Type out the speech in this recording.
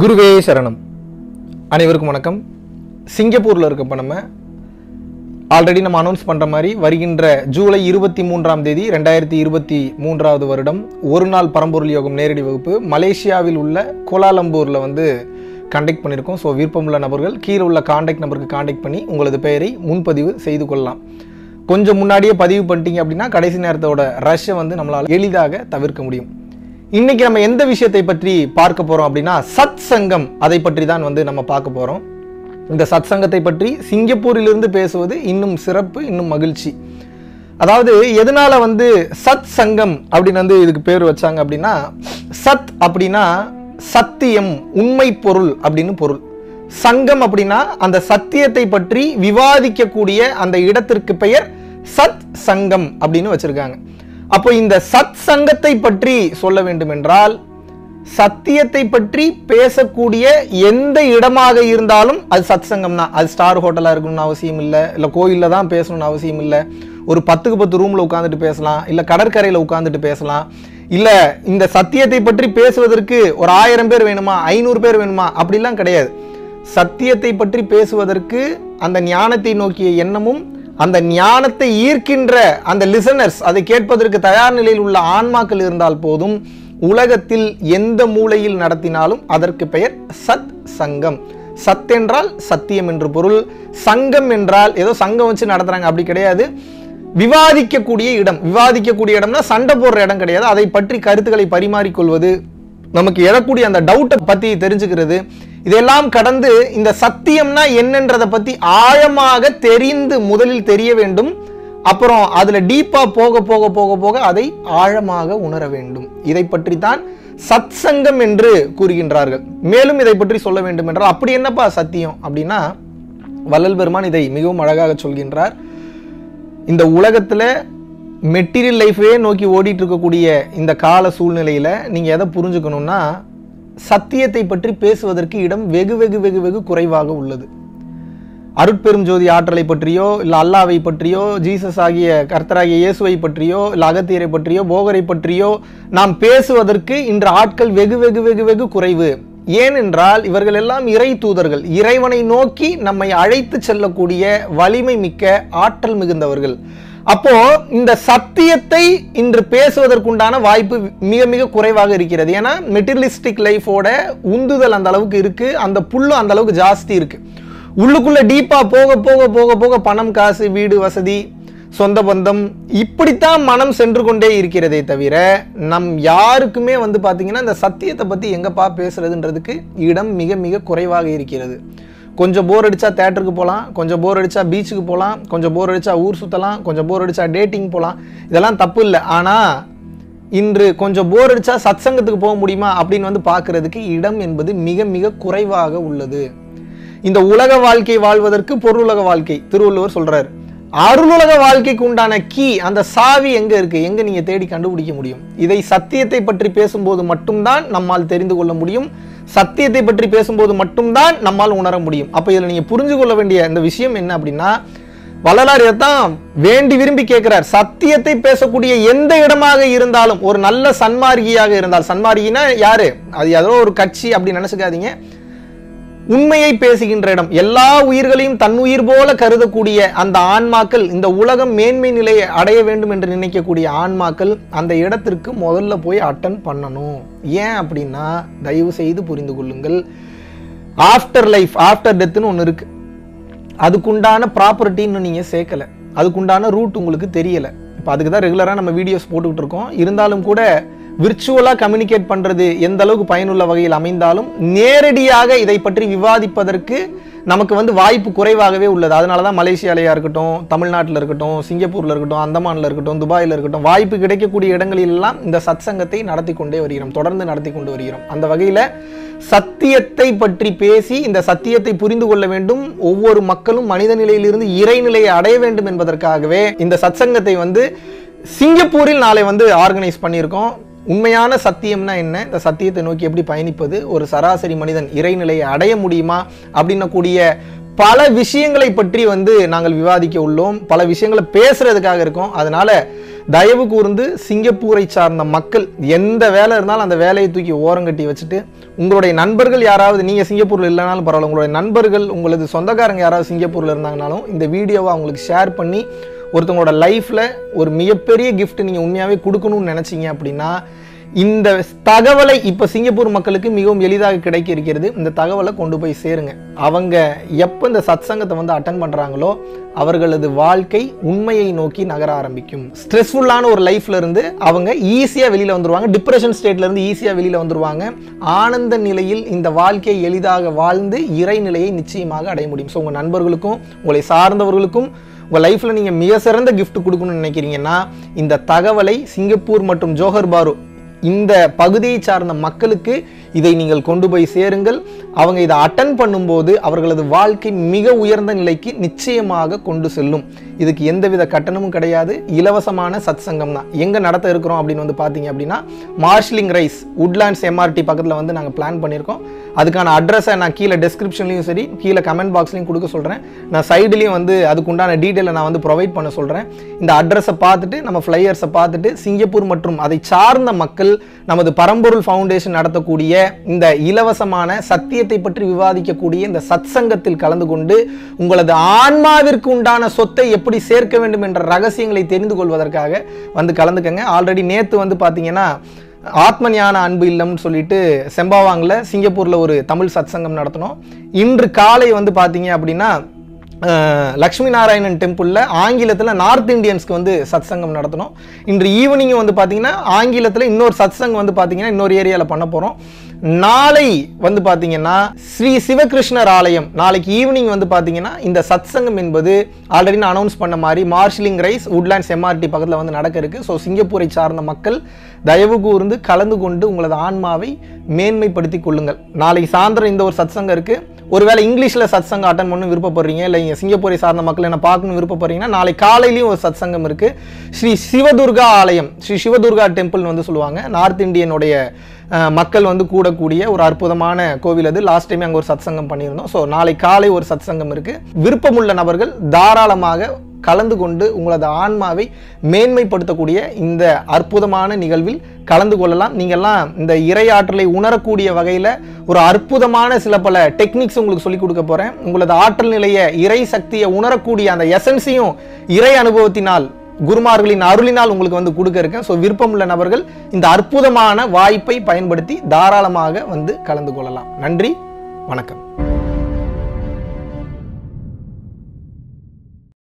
குருவே சரணம் அனைவருக்கும் வணக்கம் சிங்கப்பூரில் இருக்கப்போ நம்ம ஆல்ரெடி நம்ம அனௌன்ஸ் பண்ணுற மாதிரி வருகின்ற ஜூலை இருபத்தி மூன்றாம் தேதி ரெண்டாயிரத்தி இருபத்தி மூன்றாவது வருடம் ஒரு நாள் பரம்பொருள் யோகம் நேரடி வகுப்பு மலேசியாவில் உள்ள கோலாலம்பூரில் வந்து கண்டக்ட் பண்ணியிருக்கோம் ஸோ விருப்பமுள்ள நபர்கள் கீழே உள்ள காண்டாக்ட் நம்பருக்கு காண்டாக்ட் பண்ணி உங்களது பெயரை முன்பதிவு செய்து கொள்ளலாம் கொஞ்சம் முன்னாடியே பதிவு பண்ணிட்டீங்க அப்படின்னா கடைசி நேரத்தோட ரஷ்ஷை வந்து நம்மளால் எளிதாக தவிர்க்க முடியும் இன்னைக்கு நம்ம எந்த விஷயத்தை பற்றி பார்க்க போறோம் அப்படின்னா சத் சங்கம் அதை பற்றி தான் வந்து நம்ம பார்க்க போறோம் இந்த சத் சங்கத்தை பற்றி சிங்கப்பூரிலிருந்து பேசுவது இன்னும் சிறப்பு இன்னும் மகிழ்ச்சி அதாவது எதனால வந்து சத் சங்கம் அப்படின்னு வந்து இதுக்கு பேர் வச்சாங்க அப்படின்னா சத் அப்படின்னா சத்தியம் உண்மை பொருள் அப்படின்னு பொருள் சங்கம் அப்படின்னா அந்த சத்தியத்தை பற்றி விவாதிக்கக்கூடிய அந்த இடத்திற்கு பெயர் சத் சங்கம் அப்படின்னு வச்சிருக்காங்க அப்போ இந்த சத் சங்கத்தை பற்றி சொல்ல வேண்டும் என்றால் சத்தியத்தை பற்றி பேசக்கூடிய எந்த இடமாக இருந்தாலும் அது சத் சங்கம் தான் அது ஸ்டார் ஹோட்டலாக இருக்கணும்னு அவசியம் இல்லை இல்லை கோயிலில் தான் பேசணும்னு அவசியம் இல்லை ஒரு பத்துக்கு பத்து ரூமில் உட்காந்துட்டு பேசலாம் இல்லை கடற்கரையில் உட்காந்துட்டு பேசலாம் இல்லை இந்த சத்தியத்தை பற்றி பேசுவதற்கு ஒரு ஆயிரம் பேர் வேணுமா ஐநூறு பேர் வேணுமா அப்படிலாம் கிடையாது சத்தியத்தை பற்றி பேசுவதற்கு அந்த ஞானத்தை நோக்கிய எண்ணமும் அந்த ஞானத்தை ஈர்க்கின்ற அந்த லிசனர்ஸ் அதை கேட்பதற்கு தயார் நிலையில் உள்ள ஆன்மாக்கள் இருந்தால் போதும் உலகத்தில் எந்த மூலையில் நடத்தினாலும் அதற்கு பெயர் சத் சங்கம் சத் என்றால் சத்தியம் என்று பொருள் சங்கம் என்றால் ஏதோ சங்கம் வச்சு நடத்துறாங்க அப்படி கிடையாது விவாதிக்கக்கூடிய இடம் விவாதிக்கக்கூடிய இடம்னா சண்டை போடுற இடம் கிடையாது அதை பற்றி கருத்துக்களை பரிமாறிக்கொள்வது நமக்கு எழக்கூடிய அந்த டவுட்டை பத்தி தெரிஞ்சுக்கிறது இதெல்லாம் கடந்து இந்த சத்தியம்னா என்னன்றதை பத்தி ஆழமாக தெரிந்து முதலில் தெரிய வேண்டும் அப்புறம் அதுல டீப்பா போக போக போக போக அதை ஆழமாக உணர வேண்டும் இதை பற்றி தான் சத் சங்கம் என்று கூறுகின்றார்கள் மேலும் இதை பற்றி சொல்ல வேண்டும் என்றால் அப்படி என்னப்பா சத்தியம் அப்படின்னா வள்ளல் பெருமான் இதை மிகவும் அழகாக சொல்கின்றார் இந்த உலகத்துல மெட்டீரியல் லைஃபே நோக்கி ஓடிட்டு இருக்கக்கூடிய இந்த கால சூழ்நிலையில நீங்க எதை புரிஞ்சுக்கணும்னா சத்தியத்தை பற்றி பேசுவதற்கு இடம் வெகு வெகு வெகு வெகு குறைவாக உள்ளது அருட்பெரும் ஜோதி ஆற்றலை பற்றியோ இல்லை அல்லாவை பற்றியோ ஜீசஸ் ஆகிய கர்த்தராகிய இயேசுவை பற்றியோ இல்லை அகத்தியரை பற்றியோ போகரை பற்றியோ நாம் பேசுவதற்கு இன்று ஆட்கள் வெகு வெகு வெகு வெகு குறைவு ஏனென்றால் இவர்கள் எல்லாம் இறை தூதர்கள் இறைவனை நோக்கி நம்மை அழைத்து செல்லக்கூடிய வலிமை மிக்க ஆற்றல் மிகுந்தவர்கள் அப்போ இந்த சத்தியத்தை இன்று பேசுவதற்குண்டான வாய்ப்பு மிக மிக குறைவாக இருக்கிறது ஏன்னா மெட்டீரியலிஸ்டிக் லைஃபோட உந்துதல் அந்த அளவுக்கு இருக்கு அந்த புல்லும் அந்த அளவுக்கு ஜாஸ்தி இருக்கு உள்ளுக்குள்ள டீப்பா போக போக போக போக பணம் காசு வீடு வசதி சொந்த பந்தம் இப்படித்தான் மனம் சென்று கொண்டே இருக்கிறதே தவிர நம் யாருக்குமே வந்து பாத்தீங்கன்னா இந்த சத்தியத்தை பத்தி எங்கப்பா பேசுறதுன்றதுக்கு இடம் மிக மிக குறைவாக இருக்கிறது கொஞ்சம் போர் அடிச்சா தேட்டருக்கு போகலாம் கொஞ்சம் போர் அடிச்சா பீச்சுக்கு போகலாம் கொஞ்சம் போர் அடிச்சா ஊர் சுற்றலாம் கொஞ்சம் போர் அடிச்சா டேட்டிங் போகலாம் இதெல்லாம் தப்பு இல்லை ஆனால் இன்று கொஞ்சம் போர் அடிச்சா சத்சங்கத்துக்கு போக முடியுமா அப்படின்னு வந்து பார்க்கறதுக்கு இடம் என்பது மிக மிக குறைவாக உள்ளது இந்த உலக வாழ்க்கை வாழ்வதற்கு பொருளுலக வாழ்க்கை திருவள்ளுவர் சொல்றாரு அருளுலக வாழ்க்கைக்கு உண்டான கீ அந்த சாவி எங்க இருக்கு எங்க நீங்க தேடி கண்டுபிடிக்க முடியும் இதை சத்தியத்தை பற்றி பேசும்போது மட்டும்தான் நம்மால் தெரிந்து கொள்ள முடியும் சத்தியத்தை பற்றி பேசும்போது மட்டும்தான் நம்மால் உணர முடியும் அப்ப இதுல நீங்க புரிஞ்சு கொள்ள வேண்டிய இந்த விஷயம் என்ன அப்படின்னா வள்ளலார் இதைத்தான் வேண்டி விரும்பி கேட்கிறார் சத்தியத்தை பேசக்கூடிய எந்த இடமாக இருந்தாலும் ஒரு நல்ல சன்மார்கியாக இருந்தால் சன்மார்கினா யாரு அது ஏதோ ஒரு கட்சி அப்படி நினைச்சுக்காதீங்க உண்மையை பேசுகின்ற இடம் எல்லா உயிர்களையும் தன்னுயிர் போல கருதக்கூடிய அந்த ஆன்மாக்கள் இந்த உலகம் மேன்மை நிலையை அடைய வேண்டும் என்று நினைக்கக்கூடிய ஆன்மாக்கள் அந்த இடத்திற்கு முதல்ல போய் அட்டன் பண்ணணும் ஏன் அப்படின்னா தயவு செய்து புரிந்து கொள்ளுங்கள் ஆஃப்டர் லைஃப் ஆஃப்டர் டெத்துன்னு ஒன்று இருக்கு அதுக்குண்டான ப்ராப்பர்ட்டின்னு நீங்கள் சேர்க்கல அதுக்குண்டான ரூட் உங்களுக்கு தெரியல இப்போ அதுக்கு தான் ரெகுலராக நம்ம வீடியோஸ் போட்டுக்கிட்டு இருக்கோம் இருந்தாலும் கூட விர்ச்சுவலாக கம்யூனிகேட் பண்ணுறது எந்த அளவுக்கு பயனுள்ள வகையில் அமைந்தாலும் நேரடியாக இதை பற்றி விவாதிப்பதற்கு நமக்கு வந்து வாய்ப்பு குறைவாகவே உள்ளது அதனால தான் மலேசியாலையா இருக்கட்டும் தமிழ்நாட்டில் இருக்கட்டும் சிங்கப்பூரில் இருக்கட்டும் அந்தமானில் இருக்கட்டும் துபாயில் இருக்கட்டும் வாய்ப்பு கிடைக்கக்கூடிய இடங்களிலெல்லாம் இந்த சத்சங்கத்தை நடத்தி கொண்டே வருகிறோம் தொடர்ந்து நடத்தி கொண்டு வருகிறோம் அந்த வகையில் சத்தியத்தை பற்றி பேசி இந்த சத்தியத்தை புரிந்து கொள்ள வேண்டும் ஒவ்வொரு மக்களும் மனித நிலையிலிருந்து இறைநிலையை அடைய வேண்டும் என்பதற்காகவே இந்த சத்சங்கத்தை வந்து சிங்கப்பூரில் நாளை வந்து ஆர்கனைஸ் பண்ணியிருக்கோம் உண்மையான சத்தியம்னா என்ன இந்த சத்தியத்தை நோக்கி எப்படி பயணிப்பது ஒரு சராசரி மனிதன் இறைநிலையை அடைய முடியுமா அப்படின்னக்கூடிய பல விஷயங்களை பற்றி வந்து நாங்கள் விவாதிக்க உள்ளோம் பல விஷயங்களை பேசுறதுக்காக இருக்கோம் அதனால தயவு கூர்ந்து சிங்கப்பூரை சார்ந்த மக்கள் எந்த வேலை இருந்தாலும் அந்த வேலையை தூக்கி ஓரங்கட்டி வச்சுட்டு உங்களுடைய நண்பர்கள் யாராவது நீங்கள் சிங்கப்பூரில் இல்லைனாலும் பரவாயில்ல உங்களுடைய நண்பர்கள் உங்களது சொந்தக்காரங்க யாராவது சிங்கப்பூரில் இருந்தாங்கனாலும் இந்த வீடியோவை அவங்களுக்கு ஷேர் பண்ணி ஒருத்தவங்களோட லைஃப்பில் ஒரு மிகப்பெரிய gift நீங்கள் உண்மையாகவே கொடுக்கணும்னு நினச்சிங்க அப்படின்னா இந்த தகவலை இப்போ சிங்கப்பூர் மக்களுக்கு மிகவும் எளிதாக கிடைக்க இருக்கிறது இந்த தகவலை கொண்டு போய் சேருங்க அவங்க எப்போ இந்த சத்சங்கத்தை வந்து அட்டன் பண்ணுறாங்களோ அவர்களது வாழ்க்கை உண்மையை நோக்கி நகர ஆரம்பிக்கும் ஸ்ட்ரெஸ்ஃபுல்லான ஒரு லைஃப்ல இருந்து அவங்க ஈஸியாக வெளியில் வந்துருவாங்க டிப்ரெஷன் ஸ்டேட்ல இருந்து ஈஸியாக வெளியில் வந்துருவாங்க ஆனந்த நிலையில் இந்த வாழ்க்கையை எளிதாக வாழ்ந்து இறைநிலையை நிச்சயமாக அடைய முடியும் ஸோ உங்கள் நண்பர்களுக்கும் உங்களை சார்ந்தவர்களுக்கும் உங்கள் லைஃப்பில் நீங்கள் மிக சிறந்த gift கொடுக்கணும்னு நினைக்கிறீங்கன்னா இந்த தகவலை சிங்கப்பூர் மற்றும் ஜோஹர் பாரு இந்த பகுதியை சார்ந்த மக்களுக்கு இதை நீங்கள் கொண்டு போய் சேருங்கள் அவங்க இதை அட்டன் பண்ணும்போது அவர்களது வாழ்க்கை மிக உயர்ந்த நிலைக்கு நிச்சயமாக கொண்டு செல்லும் இதுக்கு எந்தவித கட்டணமும் கிடையாது இலவசமான சத் சங்கம் தான் எங்கே நடத்த இருக்கிறோம் அப்படின்னு வந்து பார்த்தீங்க அப்படின்னா மார்ஷலிங் ரைஸ் உட்லாண்ட்ஸ் எம்ஆர்டி பக்கத்தில் வந்து நாங்கள் பிளான் பண்ணியிருக்கோம் அதுக்கான அட்ரஸை நான் கீழே டெஸ்கிரிப்ஷன்லையும் சரி கீழே கமெண்ட் பாக்ஸ்லையும் கொடுக்க சொல்கிறேன் நான் சைடுலையும் வந்து அதுக்கு உண்டான டீட்டெயிலை நான் வந்து ப்ரொவைட் பண்ண சொல்கிறேன் இந்த அட்ரஸை பார்த்துட்டு நம்ம ஃப்ளையர்ஸை பார்த்துட்டு சிங்கப்பூர் மற்றும் அதை சார்ந்த மக்கள் நமது பரம்பொருள் ஃபவுண்டேஷன் நடத்தக்கூடிய இந்த இலவசமான சத்தியத்தை பற்றி விவாதிக்கக்கூடிய இந்த சத்சங்கத்தில் கலந்து கொண்டு உங்களது ஆன்மாவிற்கு உண்டான சொத்தை எப்படி சேர்க்க வேண்டும் என்ற ரகசியங்களை தெரிந்து கொள்வதற்காக வந்து கலந்துக்கங்க ஆல்ரெடி நேற்று வந்து பார்த்தீங்கன்னா ஆத்ம ஞான அன்பு இல்லம்னு சொல்லிட்டு செம்பாவாங்கில் சிங்கப்பூரில் ஒரு தமிழ் சத்சங்கம் நடத்தினோம் இன்று காலை வந்து பார்த்தீங்க அப்படின்னா அஹ், லக்ஷ்மி நாராயணன் டெம்பிளில் ஆங்கிலத்தில் நார்த் இந்தியன்ஸ்க்கு வந்து சத்சங்கம் நடத்தணும் இன்று ஈவினிங் வந்து பார்த்தீங்கன்னா ஆங்கிலத்தில் இன்னொரு சத்சங்கம் வந்து பார்த்தீங்கன்னா இன்னொரு ஏரியாவில் பண்ண போகிறோம் நாளை வந்து பார்த்தீங்கன்னா ஸ்ரீ சிவகிருஷ்ணர் ஆலயம் நாளைக்கு ஈவினிங் வந்து பார்த்தீங்கன்னா இந்த சத்சங்கம் என்பது ஆல்ரெடி நான் அனௌன்ஸ் பண்ண மாதிரி மார்ஷலிங் ரைஸ் உட்லாண்ட்ஸ் எம்ஆர்டி பக்கத்தில் வந்து நடக்க இருக்கு ஸோ சிங்கப்பூரை சார்ந்த மக்கள் தயவு கூர்ந்து கலந்து கொண்டு உங்களது ஆன்மாவை மேன்மைப்படுத்தி கொள்ளுங்கள் நாளைக்கு சாயந்தரம் இந்த ஒரு சத்சங்கம் இருக்கு ஒருவேளை இங்கிலீஷில் சத்சங்கம் அட்டன் பண்ண விருப்பப்படுறீங்க இல்லை இங்கே சிங்கப்பூரை சார்ந்த மக்கள் என்ன பார்க்கணும் விருப்பப்படுறீங்கன்னா நாளை காலையிலையும் ஒரு சத்சங்கம் இருக்கு ஸ்ரீ சிவதுர்கா ஆலயம் ஸ்ரீ சிவதுர்கா டெம்பிள் வந்து சொல்லுவாங்க நார்த் இந்தியனுடைய அஹ், மக்கள் வந்து கூடக்கூடிய ஒரு அற்புதமான கோவில் அது லாஸ்ட் டைம் அங்கே ஒரு சத்சங்கம் பண்ணியிருந்தோம் ஸோ நாளை காலை ஒரு சத்சங்கம் இருக்கு விருப்பமுள்ள நபர்கள் தாராளமாக கலந்து கொண்டு உங்களது ஆன்மாவை மேன்மைப்படுத்தக்கூடிய இந்த அற்புதமான நிகழ்வில் கலந்து கொள்ளலாம் நீங்கள்லாம் இந்த இறை ஆற்றலை உணரக்கூடிய வகையில் ஒரு அற்புதமான சில பல டெக்னிக்ஸ் உங்களுக்கு சொல்லிக் கொடுக்க போகிறேன் உங்களது ஆற்றல் நிலைய இறை சக்தியை உணரக்கூடிய அந்த எசன்ஸையும் இறை அனுபவத்தினால் குருமார்களின் அருளினால் உங்களுக்கு வந்து கொடுக்க இருக்கேன் ஸோ விருப்பமுள்ள நபர்கள் இந்த அற்புதமான வாய்ப்பை பயன்படுத்தி தாராளமாக வந்து கலந்து கொள்ளலாம் நன்றி வணக்கம்